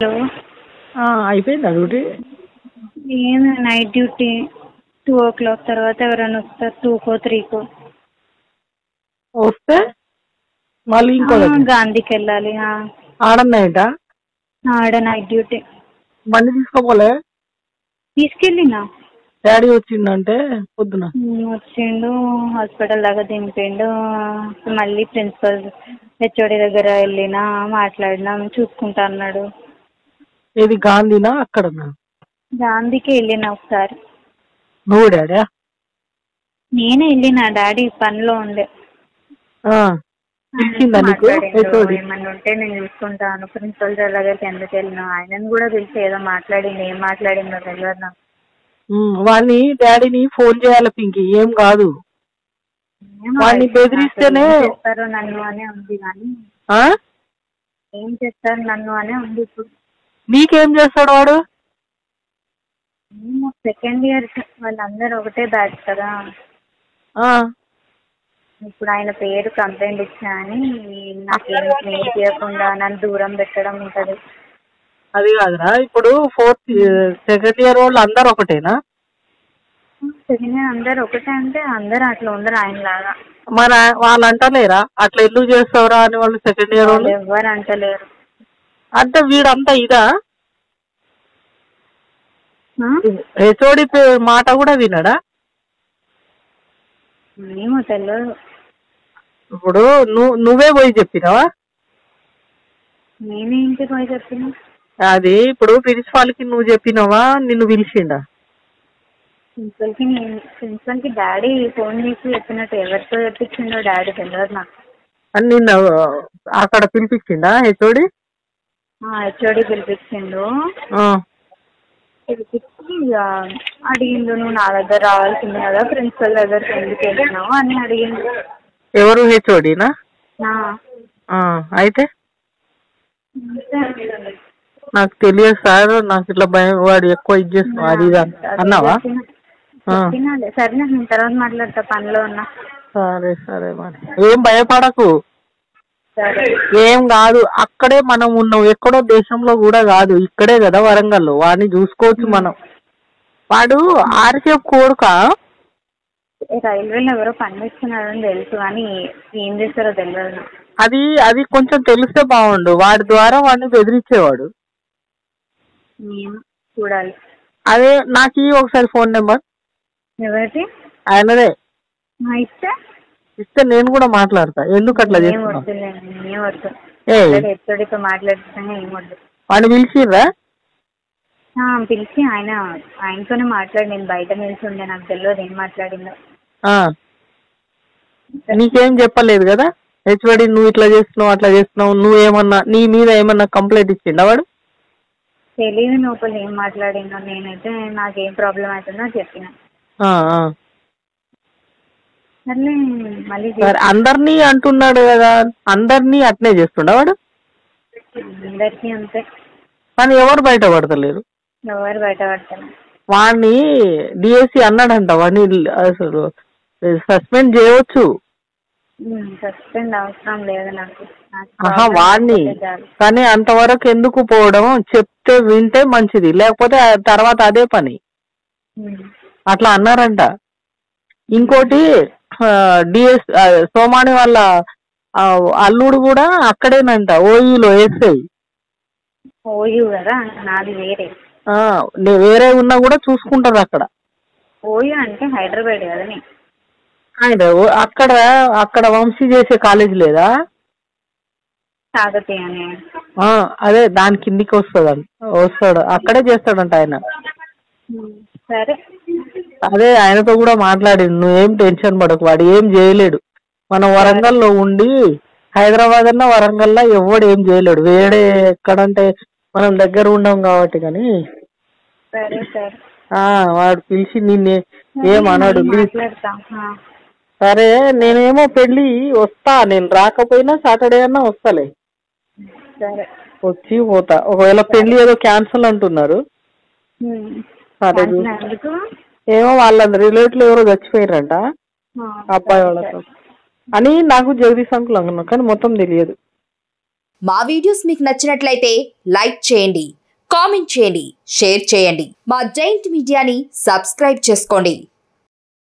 Hello ఆ, అయిపోయిందా duty ఏం night duty two o'clock తర్వాత ఎవరైనా వస్తారు టూకో త్రీకో వస్తే మళ్ళీ ఇంకో దగ్గర. గాంధీకి వెళ్ళాలి ఆ. ఆడన్నాయిట ఆడ నైట్ డ్యూటీ బండి తీసుకోపోలే తీసుకెళ్ళినా డాడీ వచ్చిండంటే పొద్దున ఉమ్, వచ్చిండు హాస్పిటల్ దాకా దింపిండు మళ్ళీ ప్రిన్సిపల్ హెచ్ఓడి దగ్గర వెళ్ళినా మాట్లాడినాం చూసుకుంటా అన్నాడు ఏది గాంధీనా అక్కడనా గాంధీకి వెళ్ళిన ఒకసారి నువ్వు డాడీ నేనే వెళ్ళిన డాడీ పనిలో ఉండే పిలిచిందా నీకు మాట్లాడిండు. హెచ్ఓడి ఏమన్నా ఉంటే నేను చూసుకుంటాను ప్రిన్సిపల్ సార్ దగ్గరికి ఎందుకు వెళ్ళినా ఆయనను కూడా పిలిచి ఏదో మాట్లాడింది ఏం మాట్లాడిందో తెలియదు నాకు వాడిని డాడీని ఫోన్ చేయాలి పింకి ఏం కాదు ఏమో వాడిని అసలు బెదిరిస్తేనే- ఏం చేస్తారో నన్ను అనే ఉంది కానీ ఆ ఏం చేస్తారు నన్ను అనే ఉంది ఇప్పుడు నీకేం చేస్తాడు వాడు ఏమో సెకండ్ ఇయర్ వాళ్ళందరూ ఒకటే బ్యాచ్ కదా ఆ ఇప్పుడు ఆయన పేరు కంప్లైంట్ ఇచ్చా అని నాకేం ఏం చేయకుండా నన్ను దూరం పెట్టడం ఉంటది అది కాదురా ఇప్పుడు ఫోర్త్ సెకండ్ ఇయర్ వాళ్ళు అందరు ఒకటేనా సెకండ్ ఇయర్ అందరు ఒకటే అంటే అందరు అట్లా ఉండరు ఆయన లాగా మరి ఆ- వాళ్ళు అంటలేరా అట్లా ఎందుకు చేస్తావురా అని వాళ్ళు సెకండ్ ఇయర్ వాళ్ళు ఎవ్వరు అంటలేరు అంటే వీడంతా ఇదా ఆ? హెచ్ఓడి మాట కూడా వినడా ఏమో తెలియదు ఇప్పుడు నువ్వు నువ్వే పోయి చెప్పినావా నేనే ఇంటికి పోయి చెప్పిన అది ఇప్పుడు ప్రిన్సిపాల్ కి నువ్వు చెప్పినావా నిన్ను పిలిచిండా ప్రిన్సిపల్ కి నేను ప్రిన్సిపల్ కి డాడీ ఫోన్ చేసి చెప్పినట్టు ఎవరితో చెప్పించిండో డాడీ తెలియదు నాకు అని నిన్న అక్కడ పిలిపించిండా హెచ్ఓడి హెచ్ఓడి పిలిపించిండు పిలిపించి ఇక అడిగిండు నువ్వు నా దగ్గర రావాల్సింది కదా ప్రిన్సిపల్ దగ్గరికి ఎందుకు వెళ్ళినావు అని అడిగిండు ఎవరు హెచ్ఓడినా ఆ, అయితే అంతే. నాకు తెలియదు సార్ నాకు ఇట్లా భయం వాడు ఎక్కువ ఇది చేస్తున్నావు అది ఇది అన్- అదే అన్నావా చెప్పిన. ఆ. చెప్పినాలే సరే నేను తర్వాత మాట్లాడతా పనిలో ఉన్నా సరే సరే మరి ఏం భయపడకు సరే ఏం కాదు అక్కడే మనం ఉన్నాం ఎక్కడో దేశంలో కూడా కాదు ఇక్కడే కదా వరంగల్లో వాడిని చూసుకోవచ్చు మనం వాడు ఆర్కేఫ్ కోడుక రైల్వేలో ఎవరో పని చేస్తున్నారని తెలుసు కానీ ఏం చేస్తారో తెలియదు నాకు. అది అది కొంచెం తెలిస్తే బాగుండు వాడి ద్వారా వాడిని బెదిరించేవాడు నేను చూడాలి అదే నాకు ఈ ఒకసారి ఫోన్ నెంబర్ ఎవరికి ఆయనదే ఆ, ఇస్తే ఇస్తే నేను కూడా మాట్లాడతా ఎందుకు అట్లా ఏం చేస్తున్నావు వద్దులే ఏం వద్దు ఏ హెచ్ఓడితో మాట్లాడుతున్నా ఏం వద్దు వాడిని పిలిచిర్రా ఆ, పిలిచి ఆయన ఆయనతోనే మాట్లాడి నేను బయట నిల్చుండే నాకు తెలియదు ఏం మాట్లాడిందో ఆ. నీకేం చెప్పలేదు కదా హెచ్వడి నువ్వు ఇట్లా చేస్తున్నావు అట్లా చేస్తున్నావు నువ్వేమన్నా నీ మీద ఏమన్నా కంప్లైంట్ ఇచ్చిండా వాడు తెలియదు లోపల ఏం మాట్లాడిందో నేనైతే నాకేం ప్రాబ్లం అవుతుందో చెప్పిన ఆ, ఆ. సర్లే మళ్ళీ సరే అందరినీ అంటున్నాడు కదా అందరినీ అట్నే చేస్తుండా వాడు అందరికీ అంతే కానీ ఎవరు బయట పడతలేరు ఎవరు బయట పడతారు వాడిని డిఎస్సి అన్నాడంట వాడిని అసలు సస్పెండ్ చేయవచ్చు సస్పెండ్ అవసరం లేదు నాకు నాకు ఆహా problem వాడిని లేకపోతే చాలు. కానీ అంతవరకు ఎందుకు పోవడం చెప్తే వింటే మంచిది లేకపోతే ఆ తర్వాత అదే పని ఉమ్. అట్లా అన్నారంట ఇంకోటి డిఎస్ సోమాని వాళ్ళ ఆ, అల్లుడు కూడా అక్కడేనంట ఓయూలో ఎస్ఐ ఓయూ కదా నాది వేరే ఆ, నే- వేరే ఉన్నా కూడా చూసుకుంటారు అక్కడ ఓయూ అంటే హైదరాబాద్ కదా నీ ఆయన ఓ- అక్కడ అక్కడ వంశీ చేసే కాలేజ్ లేదా కాకతీయ అని ఆ, అదే దాని కిందికి వస్తాడు వస్తాడు అక్కడే చేస్తాడంట ఆయన ఉమ్. సరే అదే ఆయనతో కూడా మాట్లాడిండు నువ్వేం టెన్షన్ పడకు వాడు ఏం చేయలేడు మనం వరంగల్లో ఉండి హైదరాబాద్ అన్న వరంగల్లో ఎవడు ఏం చేయలేడు వేరే ఎక్కడంటే మనం దగ్గర ఉండం కాబట్టి కానీ సరే సరే ఆ వాడు పిలిచి నిన్నే ఏం అనడు మళ్ళీ మాట్లాడతా ఆ. సరే నేనేమో పెళ్ళి వస్తా నేను రాకపోయినా సాటర్డే అన్నా వస్తాలే సరే వచ్చి పోతా ఒకవేళ పెళ్లి ఏదో క్యాన్సిల్ అంటున్నారు ఉమ్. సరే క్యాన్సిల్ ఎందుకు ఏమో వాళ్ళ రిలేటివ్ ఎవరో చచ్చిపోయారంట ఆ, అబ్బాయి సరే, వాళ్ళతో సరే. అని నాకు జగదీష్ అంకుల్ అన్నారు కానీ మొత్తం తెలియదు మా వీడియోస్ మీకు నచ్చినట్లయితే లైక్ చేయండి కామెంట్ చేయండి షేర్ చేయండి మా జైంట్ మీడియాని సబ్స్క్రైబ్ చేసుకోండి